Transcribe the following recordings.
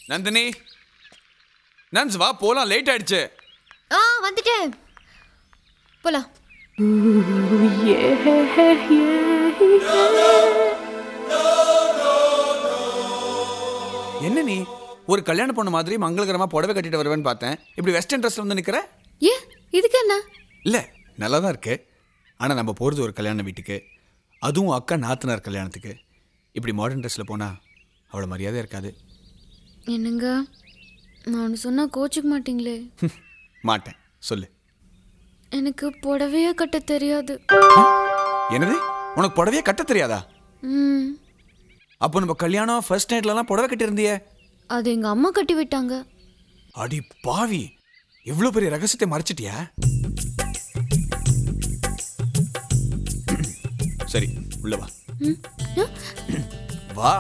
Nandini nuns வா போலாம் late ஆயிடுச்சு ஆ வந்துட்டேன் போலாம் என்ன நீ ஒரு கல்யாண பொண்ணு மாதிரி மங்களகரமா புடவை கட்டிட்டு வருவேன்னு பார்த்தேன் இப்படி வெஸ்டர்ன் ட்ரெஸ்ல வந்து நிக்கிற ஏ இதுக்கு என்ன இல்ல நல்லா தான் இருக்கு ஆனா நம்ம போறது ஒரு கல்யாண வீட்டுக்கு அதுவும் அக்கா நாத்தனார் கல்யாணத்துக்கு இப்படி மாடர்ன் ட்ரெஸ்ல போனா அவ்வளோ மரியாதை இருக்காது என்னங்க நான் சொன்னா கோச்சிக்க மாட்டீங்களே மாட்டேன் சொல்லு எனக்கு புடவையே கட்ட தெரியாது என்னது உனக்கு புடவையே கட்ட தெரியாதா ம் அப்போ நம்ம கல்யாணம் ஃபர்ஸ்ட் நைட்லலாம் புடவை கட்டியிருந்தியே அது எங்க அம்மா கட்டி விட்டாங்க அடி பாவி இவ்வளோ பெரிய ரகசியத்தை மறைச்சிட்டியா சரி உள்ள வா வா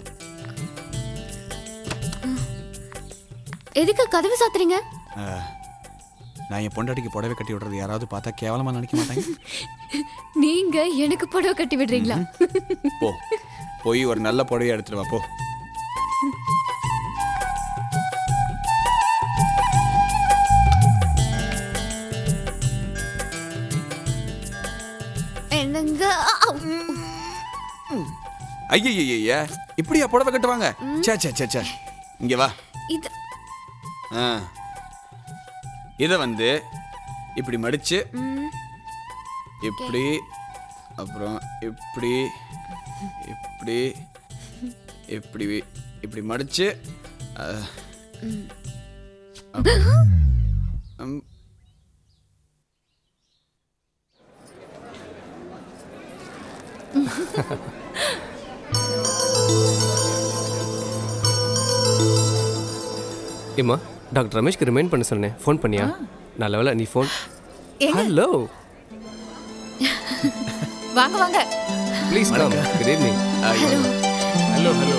எதுக்கு கதவு சாத்துறீங்க அஹ், நான் என் பொண்டாட்டிக்கு புடவை கட்டி விடுறது யாராவது பார்த்தா கேவலமா நினைக்க மாட்டாங்க நீங்க எனக்கு புடவை கட்டி விடுறீங்களா போ போய் ஒரு நல்ல புடவையை எடுத்துட்டு வா போ என்னங்க ஐயய்யய்ய இப்படியா புடவை கட்டுவாங்க சே சே சே சே இங்க வா இது ஆ இதை வந்து இப்படி மடிச்சு இப்படி அப்புறம் இப்படி இப்படி இப்படி இப்படி மடிச்சு அஹ், அப்- அம், ஏம்மா டாக்டர் ரமேஷ்க்கு ரிமைண்ட் பண்ண சொன்னேன் ஃபோன் பண்ணியா நல்ல வேளை நீ ஃபோன் ஹலோ வாங்க வாங்க please come good evening hello hello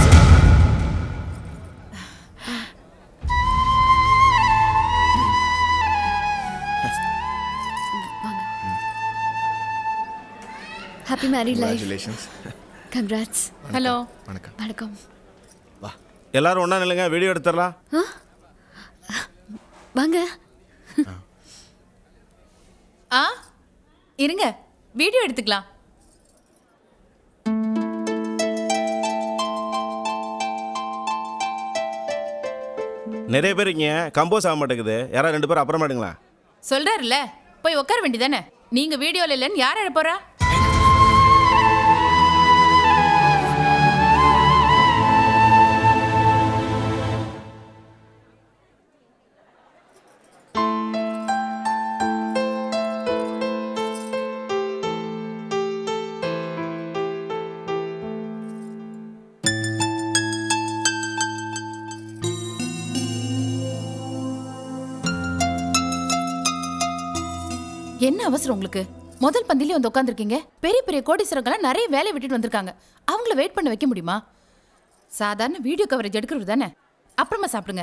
happy married life congratulations congrats hello வணக்கம் வணக்கம் வா எல்லாரும் ஒன்றா நில்லுங்க வீடியோ எடுத்துடலாம் வாங்க ஆ இருங்க வீடியோ எடுத்துக்கலாம் நிறைய பேர் இங்கே கம்போஸ் ஆக மாட்டேங்குது யாராவது ரெண்டு பேரும் அப்புறமா எடுங்களா சொல்றாருல்ல போய் உட்கார வேண்டியதானே நீங்க வீடியோல இல்லைன்னு யார் எழ போறா என்ன அவசரம் உங்களுக்கு முதல் பந்திலே வந்து உட்காந்துருக்கீங்க பெரிய பெரிய கோடீஸ்வரங்களாம் நிறைய வேலையை விட்டுட்டு வந்திருக்காங்க அவங்கள வெயிட் பண்ண வைக்க முடியுமா சாதாரண வீடியோ கவரேஜ் எடுக்கிறது தானே அப்புறமா சாப்பிடுங்க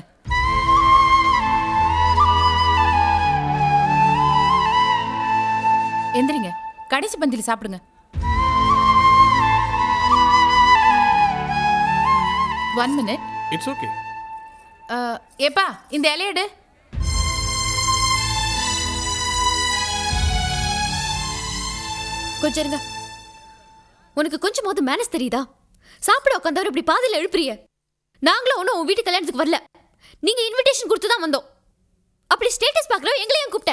எந்திரிங்க கடைசி பந்தியில் சாப்பிடுங்க ஒன் மினிட் இட்ஸ் ஓகே ஏப்பா இந்த இலையடு கொஞ்சம் இருங்க உனக்கு கொஞ்சமாவது மேனஸ் தெரியுதா சாப்பிட உட்காந்தவர் இப்படி பாதியில எழுப்புறிய நாங்களும் ஒன்றும் உன் வீட்டு கல்யாணத்துக்கு வரல நீங்க இன்விடேஷன் கொடுத்து தான் வந்தோம் அப்படி ஸ்டேட்டஸ் பார்க்குறோம் எங்களையும் கூப்பிட்ட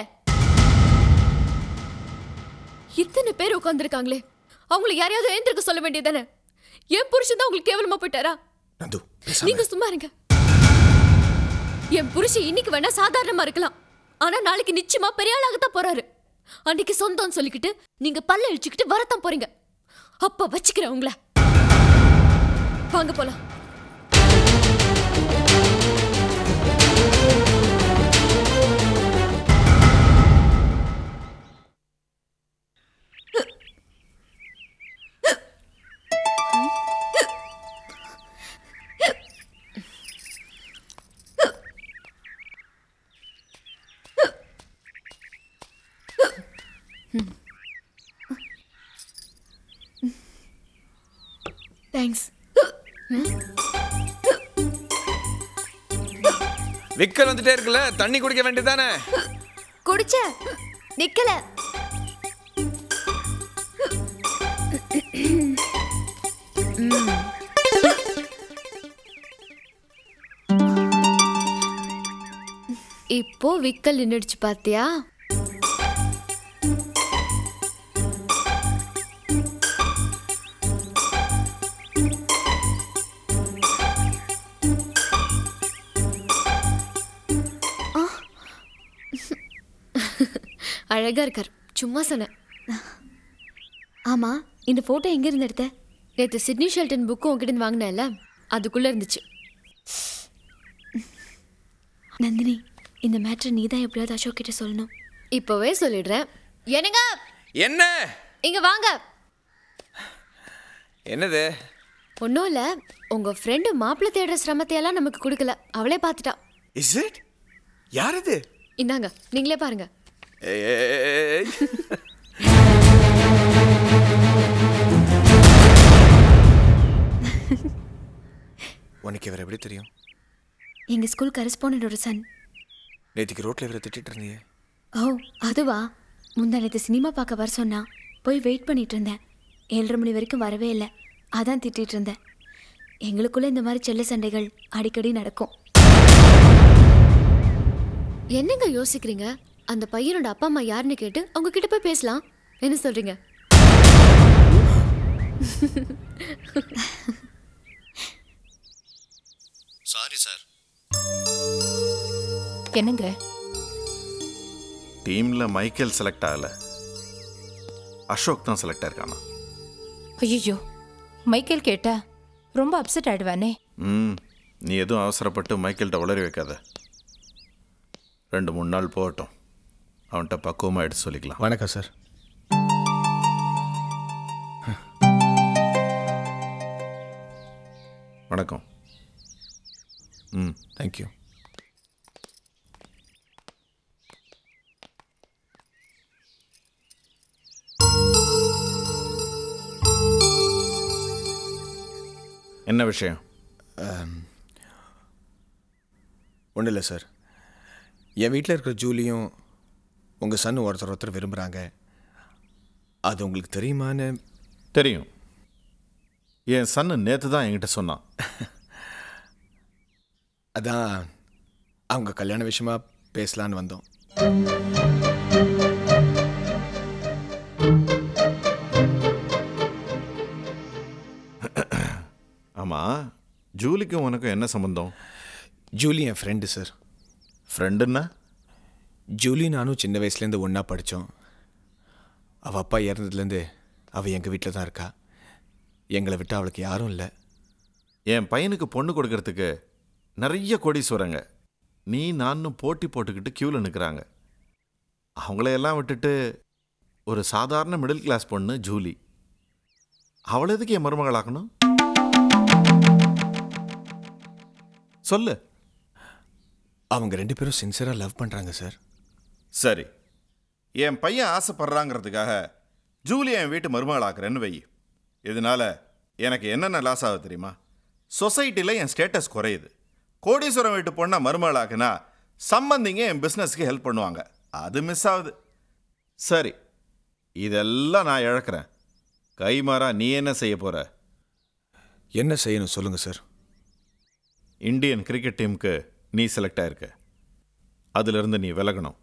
இத்தனை பேர் உட்காந்துருக்காங்களே அவங்களை யாரையாவது எழுந்திருக்க சொல்ல வேண்டியதானே என் புருஷன் தான் உங்களுக்கு கேவலமா போயிட்டாரா நந்து நீங்க சும்மா இருங்க என் புருஷன் இன்னைக்கு வேணா சாதாரணமா இருக்கலாம் ஆனா நாளைக்கு நிச்சயமா பெரிய ஆளாகத்தான் போறாரு அன்னைக்கு சொந்தம்னு சொல்லிக்கிட்டு நீங்க பல்ல இழிச்சுக்கிட்டு வரத்தான் போறீங்க அப்ப வச்சுக்கிறேன் உங்களை வாங்க போலாம் தேங்க்ஸ் விக்கல் வந்துட்டே இருக்குல்ல தண்ணி குடிக்க வேண்டியதானே குடிச்ச நிக்கல இப்போ விக்கல் நின்னுடுச்சு பாத்தியா ஆ. அழகா இருக்கார் சும்மா சொன்னேன் ஆமா இந்த போட்டோ எங்க இருந்து எடுத்த நேத்து சிட்னி ஷெல்டன் புக்கு உங்ககிட்ட இருந்து வாங்கினேன்ல அதுக்குள்ள இருந்துச்சு நந்தினி இந்த மேட்ரு நீ தான் எப்படியாவது அசோக் கிட்ட சொல்லணும் இப்போவே சொல்லிடுறேன் என்னங்க என்ன இங்க வாங்க என்னது ஒன்றும் இல்லை உங்கள் ஃப்ரெண்டு மாப்பிள்ளை தேடுற சிரமத்தையெல்லாம் நமக்கு கொடுக்கல அவளே பார்த்துட்டா இஸ் இட் யார் இது இந்தாங்க நீங்களே பாருங்க ஏய். உனக்கு இவர் எப்படி தெரியும் எங்கள் ஸ்கூல் கரஸ்பாண்டோட சன் நேற்றுக்கு ரோட்ல இவரை திட்டிட்டு இருந்தியே ஓ அதுவா முந்தானத்து சினிமா பார்க்க வர சொன்னா போய் வெயிட் பண்ணிட்டு இருந்தேன் ஏழரை மணி வரைக்கும் வரவே இல்லை அதான் திட்டிட்டு இருந்தேன் எங்களுக்குள்ள இந்த மாதிரி செல்ல சண்டைகள் அடிக்கடி நடக்கும் என்னங்க யோசிக்கிறீங்க அந்த பையனோட அப்பா அம்மா யாருன்னு கேட்டு அவங்க கிட்ட போய் பேசலாம் என்ன சொல்றீங்க சாரி சார் என்னங்க டீமில் மைக்கேல் செலக்ட் ஆகல அசோக் தான் செலக்ட் ஆயிருக்கானா ஐயோ மைக்கேல் கேட்டா ரொம்ப அப்செட் ஆயிடுவானே ம் நீ எதுவும் அவசரப்பட்டு மைக்கேல்கிட்ட உளறி வைக்காத ரெண்டு மூணு நாள் போகட்டும் அவன்கிட்ட பக்குவமாக எடுத்து சொல்லிக்கலாம் வணக்கம் சார் வணக்கம் ம் தேங்க்யூ என்ன விஷயம் ஒன்றும் இல்லை சார் என் வீட்டில் இருக்கிற ஜூலியும் உங்கள் சன் ஒருத்தர் ஒருத்தர் விரும்புகிறாங்க அது உங்களுக்கு தெரியுமான்னு தெரியும் என் சன்னு நேற்று தான் என்கிட்ட சொன்னான் அதான் அவங்க கல்யாண விஷயமா பேசலான்னு வந்தோம் ஆமாம் ஜூலிக்கும் உனக்கும் என்ன சம்மந்தம் ஜூலி என் ஃப்ரெண்டு சார் ஃப்ரெண்டுன்னா ஜூலி நானும் சின்ன வயசுலேருந்து ஒன்றா படித்தோம் அவள் அப்பா இறந்ததுலேருந்து அவள் எங்கள் வீட்டில் தான் இருக்கா எங்களை விட்டு அவளுக்கு யாரும் இல்லை என் பையனுக்கு பொண்ணு கொடுக்கறதுக்கு நிறைய கோடீஸ்வரங்க நீ நானும் போட்டி போட்டுக்கிட்டு க்யூவில் நிற்கிறாங்க அவங்களையெல்லாம் விட்டுட்டு ஒரு சாதாரண மிடில் கிளாஸ் பொண்ணு ஜூலி அவளை எதுக்கு என் மருமகளாக்கணும் சொல்லு அவங்க ரெண்டு பேரும் சின்சியராக லவ் பண்ணுறாங்க சார் சரி என் பையன் ஆசைப்படுறாங்கிறதுக்காக ஜூலி என் வீட்டு மருமகளாக்குறேன்னு வை இதனால எனக்கு என்னென்ன லாஸ் ஆகுது தெரியுமா சொசைட்டியில் என் ஸ்டேட்டஸ் குறையுது கோடீஸ்வரம் வீட்டு பொண்ணை மருமகளாக்குனா சம்பந்திங்க என் பிஸ்னஸ்க்கு ஹெல்ப் பண்ணுவாங்க அது மிஸ் ஆகுது சரி இதெல்லாம் நான் இழக்கிறேன் கைமாறா நீ என்ன செய்ய போற என்ன செய்யணும் சொல்லுங்கள் சார் இந்தியன் கிரிக்கெட் டீமுக்கு நீ செலக்ட் ஆயிருக்க அதிலிருந்து நீ விலகணும்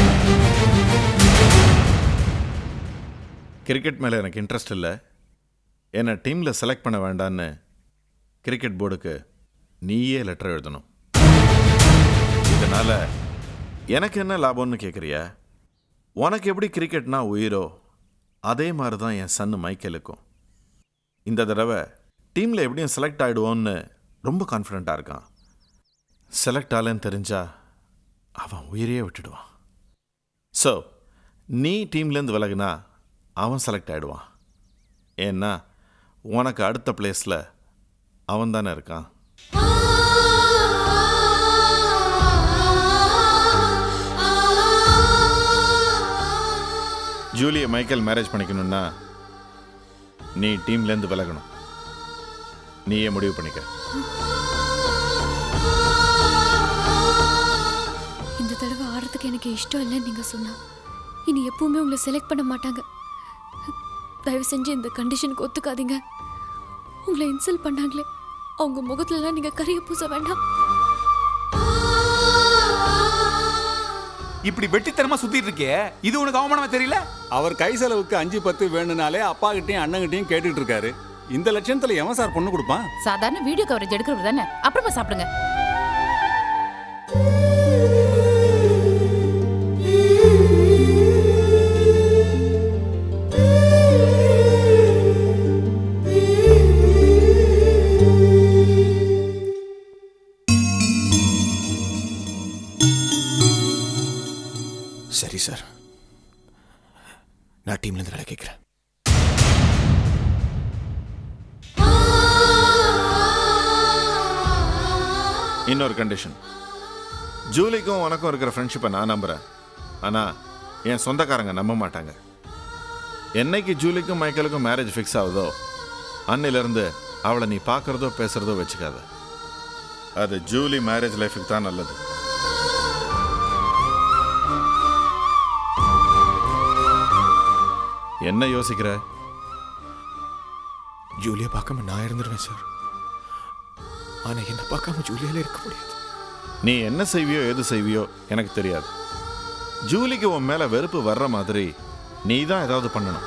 கிரிக்கெட் மேலே எனக்கு இன்ட்ரெஸ்ட் இல்லை என்னை டீமில் செலக்ட் பண்ண வேண்டான்னு கிரிக்கெட் போர்டுக்கு நீயே லெட்டர் எழுதணும் இதனால் எனக்கு என்ன லாபம்னு கேட்குறியா உனக்கு எப்படி கிரிக்கெட்னா உயிரோ அதே மாதிரி தான் என் சன்னு மைக்கேலுக்கும் இந்த தடவை டீமில் எப்படியும் செலக்ட் ஆகிடுவோன்னு ரொம்ப கான்ஃபிடெண்ட்டாக இருக்கான் செலக்ட் ஆகலன்னு தெரிஞ்சா அவன் உயிரையே விட்டுடுவான் ஸோ நீ டீம்லேருந்து விலகுனா அவன் செலக்ட் ஆகிடுவான் ஏன்னா உனக்கு அடுத்த பிளேஸில் அவன் தானே இருக்கான் ஜூலியை மைக்கேல் மேரேஜ் பண்ணிக்கணும்னா நீ டீம்லேருந்து விலகணும் நீயே முடிவு பண்ணிக்க எனக்கு இஷ்டம் இல்லைன்னு நீங்கள் சொன்னா இனி எப்பவுமே உங்களை செலக்ட் பண்ண மாட்டாங்க தயவு செஞ்சு இந்த கண்டிஷனுக்கு ஒத்துக்காதீங்க உங்களை இன்சல்ட் பண்ணாங்களே அவங்க முகத்துலலாம் நீங்கள் கரிய பூச வேண்டாம் இப்படி வெட்டித்தனமா சுத்திட்டு இருக்கே இது உனக்கு அவமானமா தெரியல அவர் கை செலவுக்கு அஞ்சு பத்து வேணும்னாலே அப்பா கிட்டயும் அண்ணங்கிட்டயும் கேட்டுட்டு இருக்காரு இந்த லட்சணத்துல எவன் சார் பொண்ணு கொடுப்பான் சாதாரண வீடியோ கவரேஜ் எடுக்கிறவர் தானே அப்புறமா சாப்பிடுங்க சரி சார் நான் டீம்லேருந்து வேலை கேட்குறேன் இன்னொரு கண்டிஷன் ஜூலிக்கும் உனக்கும் இருக்கிற ஃப்ரெண்ட்ஷிப்பை நான் நம்புகிறேன் ஆனால் என் சொந்தக்காரங்க நம்ப மாட்டாங்க என்னைக்கு ஜூலிக்கும் மைக்கேலுக்கும் மேரேஜ் ஃபிக்ஸ் ஆகுதோ அன்னிலிருந்து அவளை நீ பார்க்குறதோ பேசுகிறதோ வச்சுக்காத அது ஜூலி மேரேஜ் லைஃபுக்கு தான் நல்லது என்ன யோசிக்கிற ஜூலியை பார்க்காம நான் இருந்துருவேன் சார் ஆனால் என்னை பார்க்காம ஜூலியால இருக்க முடியாது நீ என்ன செய்வியோ எது செய்வியோ எனக்கு தெரியாது ஜூலிக்கு உன் மேல வெறுப்பு வர்ற மாதிரி நீ தான் ஏதாவது பண்ணணும்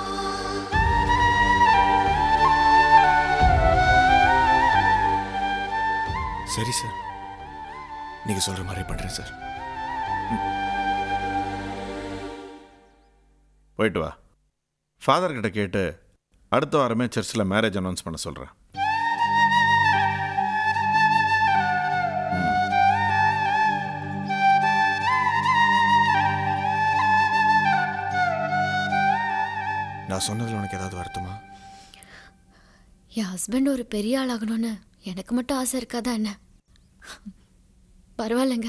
சரி சார் நீங்கள் சொல்கிற மாதிரி பண்ணுறேன் சார் போயிட்டு வா ஃபாதர் கிட்ட கேட்டு அடுத்த வாரமே சர்ச்சில் மேரேஜ் அனௌன்ஸ் பண்ண சொல்கிறேன் நான் சொன்னதில் உனக்கு ஏதாவது வருத்தமா என் ஹஸ்பண்ட் ஒரு பெரிய ஆளாகணும்னு எனக்கு மட்டும் ஆசை இருக்காதா என்ன பரவாயில்லைங்க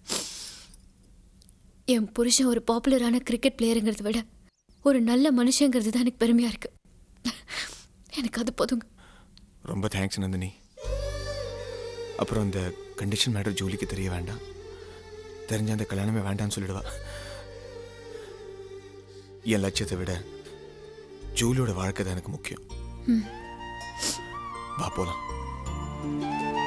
என் புருஷன் ஒரு பாப்புலரான கிரிக்கெட் பிளேயருங்கிறத விட ஒரு நல்ல மனுஷங்கிறது தான் எனக்கு பெருமையாக இருக்கு எனக்கு அது போதுங்க ரொம்ப தேங்க்ஸ் நந்தினி அப்புறம் இந்த கண்டிஷன் மேட்டர் ஜூலிக்கு தெரிய வேண்டாம் தெரிஞ்ச அந்த கல்யாணமே வேண்டாம்னு சொல்லிடுவா என் லட்சியத்தை விட ஜூலியோட வாழ்க்கை தான் எனக்கு முக்கியம் வா போலாம்